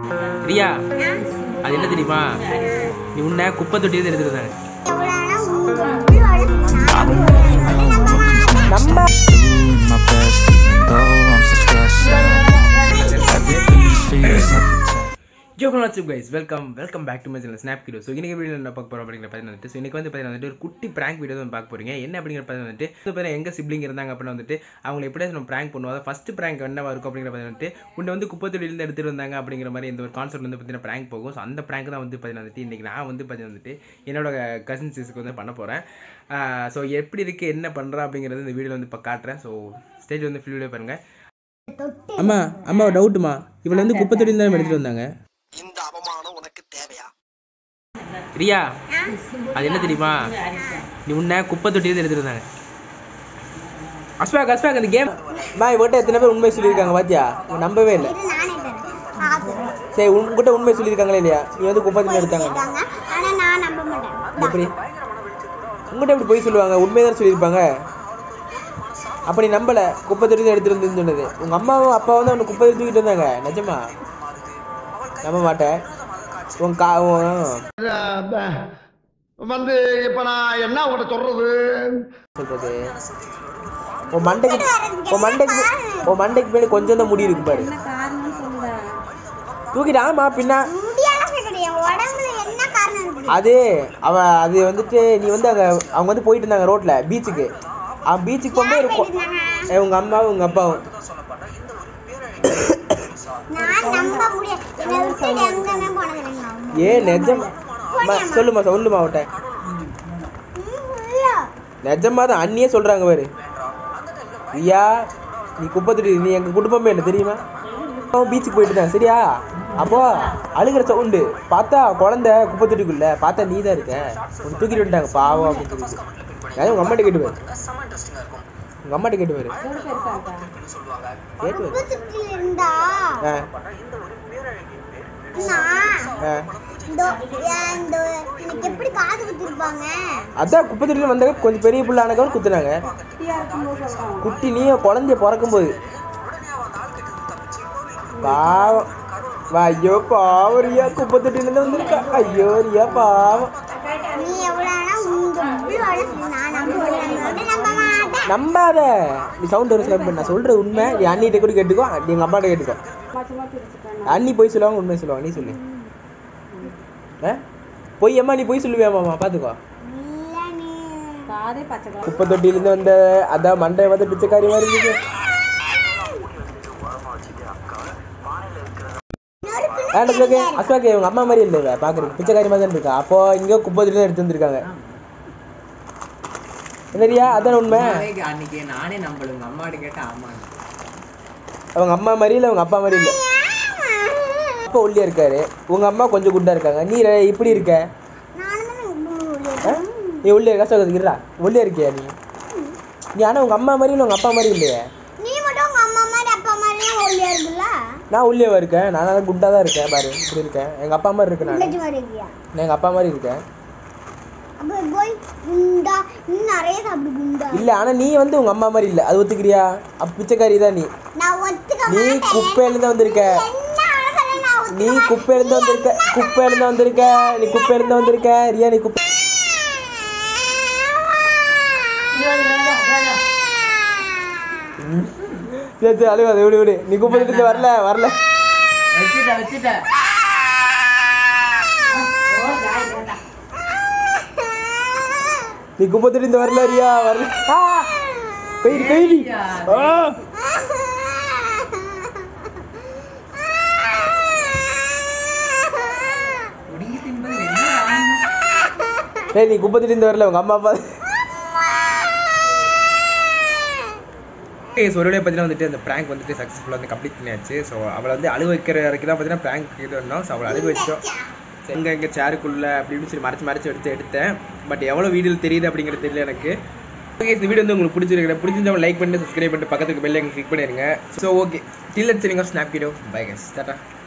ரியா அது என்ன தெரியுமா நீ உன்னை குப்பை தொட்டியில எடுத்துருந்தாங்க நம்ம doing my best, even though I'm so stressed out. Everything you see is like a test. ஜோ what's up guys welcome welcome back to my channel snap kilo so இன்னைக்கு வீடியோ என்ன பார்க்க போகிறோம் அப்படிங்கிற பார்த்தீங்கன்னா வந்துட்டு ஸோ இன்னைக்கு வந்து பார்த்தீங்கன்னா வந்துட்டு ஒரு குட்டி ப்ராங்க் வீடியோ தான் பார்க்க போறீங்க என்ன அப்படிங்கிற பார்த்தீங்கன்னா வந்துட்டு இந்த பேர் எங்க சிப்ளிங் இருந்தாங்க அப்படின்னு வந்துட்டு அவங்களை எப்படியாவது நம்ம ப்ராங்க் பண்ணுவோம் அதை ஃபஸ்ட் ப்ராங்க் என்னவா இருக்கும் அப்படிங்கிற பார்த்தீங்கன்னா வந்துட்டு உன்னை வந்து குப்பை தொழிலிருந்து எடுத்துட்டு வந்தாங்க அப்படிங்கிற மாதிரி இந்த ஒரு கான்செப்ட் வந்து பார்த்தீங்கன்னா ப்ராங்க் போகும் ஸோ அந்த ப்ராங்க் தான் வந்து பார்த்தீங்கன்னா வந்துட்டு இன்னைக்கு நான் வந்து பார்த்தீங்கன்னா வந்துட்டு என்னோட கசின் சிஸ்க்கு வந்து பண்ண போகிறேன் ஸோ எப்படி இருக்கு என்ன பண்ணுறா அப்படிங்கிறது இந்த வீடியோவில் வந்து இப்போ காட்டுறேன் ஸோ ஸ்டேஜ் வந்து ஃபுல் வீடியோ பாருங்க அம்மா அம்மா டவுட்டுமா இவளை வந்து குப்பை தொழில் தான் எடுத்துட்டு வந்தாங்க இந்த அவமானம் உனக்கு தேவையா ரியா அது என்ன தெரியுமா நீ உன்னை குப்பை தொட்டியில எடுத்துருந்தாங்க அஸ்பாக் அஸ்பாக் அந்த கேம் மா இவகிட்ட எத்தனை பேர் உண்மை சொல்லியிருக்காங்க பாத்தியா இவன் நம்பவே இல்லை சரி உங்ககிட்ட உண்மை சொல்லியிருக்காங்களே இல்லையா நீ வந்து குப்பை தொட்டில எடுத்தாங்க ஆனா நான் நம்ப மாட்டேன் எப்படி உங்ககிட்ட எப்படி போய் சொல்லுவாங்க உண்மைதான் சொல்லியிருப்பாங்க அப்ப நீ நம்பல குப்பை தொட்டில எடுத்துட்டு வந்து சொன்னது உங்க அம்மாவும் அப்பாவும் தான் உன்னை குப்பை தொட்டி தூக்கிட்டு வந்தாங்க நிஜமா நம்ப மாட்டேன் உன் கா உன் வந்து இப்ப நான் என்ன உங்கள்கிட்ட சொல்றது சொல்றது உன் மண்டைக்கு உன் மண்டைக்கு உன் மண்டைக்கு மேலே கொஞ்சம் தான் முடி இருக்கு பாரு தூக்கிட்டு ஆமா பின்ன முடியாத கிடையாது என் உடம்புல என்ன காரணம் இருக்கு அது அவ அது வந்துட்டு நீ வந்து அங்க அவங்க வந்து போயிட்டு இருந்தாங்க ரோட்ல பீச்சுக்கு அவன் பீச்சுக்கு போகும்போது ஒரு கொ- ஏ, உங்க அம்மாவும் உங்க அப்பாவும் நான் நம்ப முடியாது என்னை விட்டுட்டு எங்கேயுமே போனது இல்லைங்க நான். ஏ நிஜம் அம்மா, சொல்லுமா சொல்லுமா அவட்ட ம், இல்ல. நிஜமா தான் அண்ணியே சொல்றாங்க பாரு ஐயா நீ குப்பை தொட்டி நீ எங்க குடும்பமே என்ன தெரியுமா அவன் பீச்சுக்கு போயிட்டு இருந்தான் சரியா அப்போ அழுகிற சவுண்டு பார்த்தா குழந்தை குப்பை தொட்டிக்குள்ள பார்த்தா நீ தான் இருக்க உன்னை தூக்கிட்டு வந்துட்டாங்க பாவம் அப்படின்னு சொல்லிட்டு நான் உங்க அம்மாட்ட கேட்டு பாரு உங்க அம்மாட்ட கேட்டு பாரு கேட்டு பாரு குப்பை தொட்டியில இருந்தா ஆ, நான் ஆ. இந்த ஏன் இந்த எனக்கு எப்படி காது குத்திருப்பாங்க அதான் குப்பை தொட்டில வந்தாங்க கொஞ்சம் பெரிய புள்ள ஆனக்கவன் குத்துனாங்க குட்டி நீ குழந்தைய பிறக்கும் போது பாவம் வா, ஐயோ பாவம் ரியா குப்பை தொட்டில இருந்து வந்திருக்கா ஐயோ ரியா பாவம் நீ எவ்வளவுனா உங்க புள்ளோட நான் நம்ப முடியாது நம்ப மாட்டேன் நம்பாத நீ சவுண்ட் வர ஸ்லாப் நான் சொல்றது உண்மை நீ அண்ணிட்ட கூட கேட்டுக்கோ நீ எங்க அம்மாட்ட கேட்டுக்கோ அண்ணி போய் சொல்லுவாங்க உண்மை சொல்லுவாங்க நீ சொல்லு ஆ? பொய் அம்மா நீ போய் சொல்லுவியாமாம்மா பாத்துக்கோ இல்ல நீ குப்பை தொட்டில இருந்து வந்த அதான் மண்டை வந்து பிச்சைக்காரி மாதிரி இருந்துச்சு அசோக்கு அசோக்கு உங்க அம்மா மாதிரி இல்லை இவ பாக்குறதுக்கு பிச்சைக்காரி மாதிரி தான் இருக்கா அப்போ இங்க குப்பை தொட்டில எடுத்து வந்திருக்காங்க என்னரியா அதான் உண்மை அன்னைக்கு நானே நம்பல உங்க அம்மாட்ட கேட்டா ஆமா அவங்க அம்மா மாதிரி இல்லை அவங்க அப்பா மாதிரி இல்லை அப்பா ஒல்லியா இருக்காரு உங்க அம்மா கொஞ்சம் குண்டா இருக்காங்க நீ ரெ- இப்படி இருக்க நானும் தான் உங்க ஆ? நீ ஒல்லியா இருக்கா அசோக் இருடா ஒல்லியா இருக்கியா நீ நீ ஆனா உங்க அம்மா மாதிரி இல்லை உங்க அப்பா மாதிரி இல்லையே நீ மட்டும் உங்க அம்மா மாதிரி அப்பா மாதிரியும் ஒல்லியா இருக்குல்ல நான் ஒல்லியாவா இருக்கேன் நான் நல்லா குண்டா தான் இருக்கேன் பாரு இப்படி இருக்கேன் எங்க அப்பா மாதிரி இருக்கேன் நான் குண்டச்சி மாதிரி இருக்கியா நான் எங்க அப்பா மாதிரி இருக்கேன் அப்ப போய் குண்டா இன்னும் நிறைய சாப்பிடு குண்டா இல்ல ஆனா நீ வந்து உங்க அம்மா மாதிரி இல்ல அது ஒத்துக்கிறியா அப்ப பிச்சைக்காரி தான் நீ நான் ஒத்துக்க நீ மாட்டேன் குப்பையில இருந்து வந்திருக்க என்ன ஆனாலும் நான் ஒத்துக்க நீ குப்பையில இருந்து வந்திருக்க குப்பையில இருந்து வந்திருக்க நீ குப்பையில இருந்து வந்திருக்க ரியா நீ குப்பை ம். சரி சரி அழுவாத விடு விடு நீ குப்பை இருந்து வரல வரல வச்சுட்ட வச்சுட்ட நீ குப்பை இருந்து வரல ரியா வரல ஆ! கைடி கைடி ஆ! முடிய தின்பது என்ன டேய் நீ குப்பை இருந்து வரல உங்க அம்மா அப்பா ஸோ ஒரு வழியாக பார்த்தீங்கன்னா வந்துட்டு அந்த ப்ராங்க் வந்துட்டு சக்ஸஸ்ஃபுல்லாக வந்து கம்ப்ளீட் பண்ணியாச்சு ஸோ அவளை வந்து அழுக வைக்கிற வரைக்கும் தான் பார்த்தீங்கன்னா ப்ராங்க் இது பண்ணோம் ஸோ அவளை அழுக வச்சோம் எங்கே எங்கே சேருக்குள்ளே அப்படி இப்படின்னு சொல்லி மறைச்சு மறைச்சு எடுத்து எடுத்தேன் பட் எவ்வளோ வீடியோவில் தெரியுது அப்படிங்கிறது தெரியல எனக்கு ஓகே இந்த வீடியோ வந்து உங்களுக்கு பிடிச்சிருக்கேன் பிடிச்சிருந்தவங்க லைக் பண்ணிட்டு சப்ஸ்கிரைப் பண்ணிட்டு பக்கத்துக்கு பெல் கிளிக் பண்ணிருங்க ஸோ ஓகே டில் அட் சரிங்க snap video bye guys tata